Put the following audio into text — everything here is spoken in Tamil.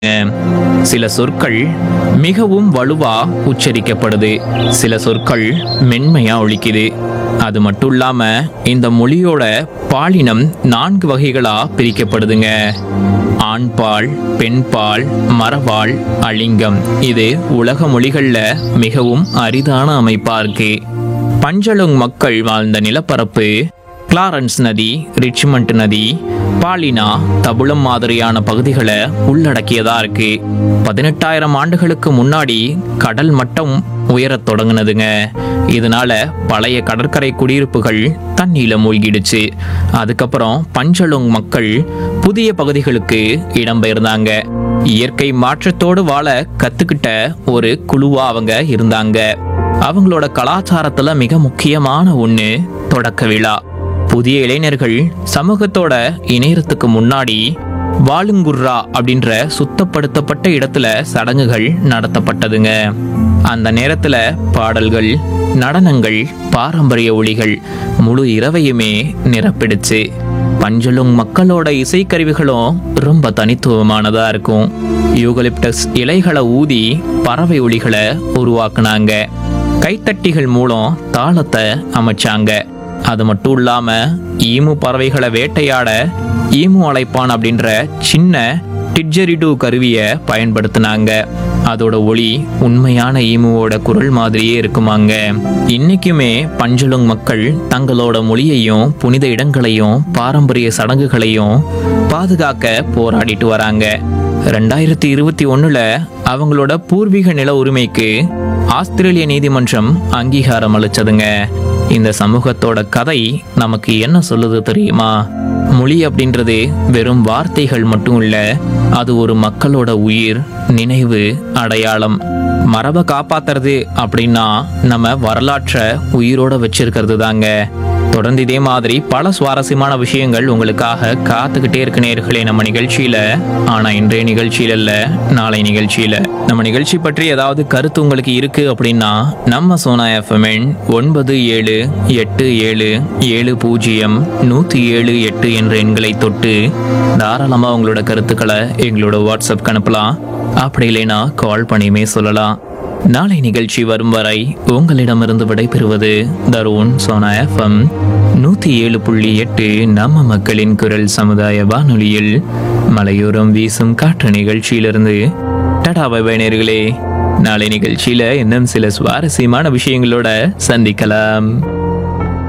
சில சொற்கள் மிகவும் வலுவா உச்சரிக்கப்படுது சில சொற்கள் மென்மையா ஒழிக்குது அது மட்டும் இல்லாம இந்த மொழியோட பாலினம் நான்கு வகைகளா பிரிக்கப்படுதுங்க ஆண்பால் பெண்பால் மரபால் அலிங்கம் இது உலக மொழிகள்ல மிகவும் அரிதான அமைப்பா இருக்கு பஞ்சலுங் மக்கள் வாழ்ந்த நிலப்பரப்பு கிளாரன்ஸ் நதி ரிச்மண்ட் நதி பாலினா தபுளம் மாதிரியான பகுதிகளை உள்ளடக்கியதா இருக்கு பதினெட்டாயிரம் ஆண்டுகளுக்கு முன்னாடி கடல் மட்டம் உயரத் தொடங்குனதுங்க இதனால பழைய கடற்கரை குடியிருப்புகள் தண்ணியில மூழ்கிடுச்சு அதுக்கப்புறம் பஞ்சலுங் மக்கள் புதிய பகுதிகளுக்கு இடம்பெயர்ந்தாங்க இயற்கை மாற்றத்தோடு வாழ கத்துக்கிட்ட ஒரு குழுவா அவங்க இருந்தாங்க அவங்களோட கலாச்சாரத்துல மிக முக்கியமான ஒண்ணு தொடக்க விழா புதிய இளைஞர்கள் சமூகத்தோட இணையறதுக்கு முன்னாடி வாலுங்குர்ரா அப்படின்ற சுத்தப்படுத்தப்பட்ட இடத்துல சடங்குகள் நடத்தப்பட்டதுங்க அந்த நேரத்துல பாடல்கள் நடனங்கள் பாரம்பரிய ஒளிகள் முழு இரவையுமே நிரப்பிடுச்சு பஞ்சலுங் மக்களோட இசைக்கருவிகளும் ரொம்ப தனித்துவமானதா இருக்கும் யூகலிப்டஸ் இலைகளை ஊதி பறவை ஒளிகளை உருவாக்குனாங்க கைத்தட்டிகள் மூலம் தாளத்தை அமைச்சாங்க அது மட்டும் இல்லாம ஈமு பறவைகளை வேட்டையாட ஈமு அழைப்பான் அப்படின்ற சின்ன டிட்ஜரிடு கருவியை பயன்படுத்தினாங்க அதோட ஒளி உண்மையான ஈமுவோட குரல் மாதிரியே இருக்குமாங்க இன்னைக்குமே பஞ்சலுங் மக்கள் தங்களோட மொழியையும் புனித இடங்களையும் பாரம்பரிய சடங்குகளையும் பாதுகாக்க போராடிட்டு வராங்க ரெண்டாயிரத்தி இருபத்தி ஒண்ணுல அவங்களோட பூர்வீக நில உரிமைக்கு ஆஸ்திரேலிய நீதிமன்றம் அங்கீகாரம் அளிச்சதுங்க இந்த சமூகத்தோட கதை நமக்கு என்ன சொல்லுது தெரியுமா மொழி அப்படின்றது வெறும் வார்த்தைகள் மட்டும் இல்ல அது ஒரு மக்களோட உயிர் நினைவு அடையாளம் மரபை காப்பாத்துறது அப்படின்னா நம்ம வரலாற்றை உயிரோட வச்சிருக்கிறது தாங்க தொடர்ந்து இதே மாதிரி பல சுவாரஸ்யமான விஷயங்கள் உங்களுக்காக காத்துக்கிட்டே இருக்கு நேர்களே நம்ம நிகழ்ச்சியில ஆனா இன்றைய நிகழ்ச்சியில இல்ல நாளை நிகழ்ச்சியில நம்ம நிகழ்ச்சி பற்றி ஏதாவது கருத்து உங்களுக்கு இருக்கு அப்படின்னா நம்ம சோனா எஃப்எம்என் ஒன்பது ஏழு எட்டு ஏழு ஏழு பூஜ்ஜியம் நூத்தி ஏழு எட்டு என்ற எண்களை தொட்டு தாராளமா உங்களோட கருத்துக்களை எங்களோட வாட்ஸ்அப் அனுப்பலாம் அப்படி இல்லைன்னா கால் பண்ணியுமே சொல்லலாம் நாளை நிகழ்ச்சி வரும் வரை உங்களிடமிருந்து விடைபெறுவது தருண் சோனா எஃப்எம் நூத்தி ஏழு புள்ளி எட்டு நம்ம மக்களின் குரல் சமுதாய வானொலியில் மலையோரம் வீசும் காற்று நிகழ்ச்சியிலிருந்து டடா பை நேர்களே நாளை நிகழ்ச்சியில இன்னும் சில சுவாரஸ்யமான விஷயங்களோட சந்திக்கலாம்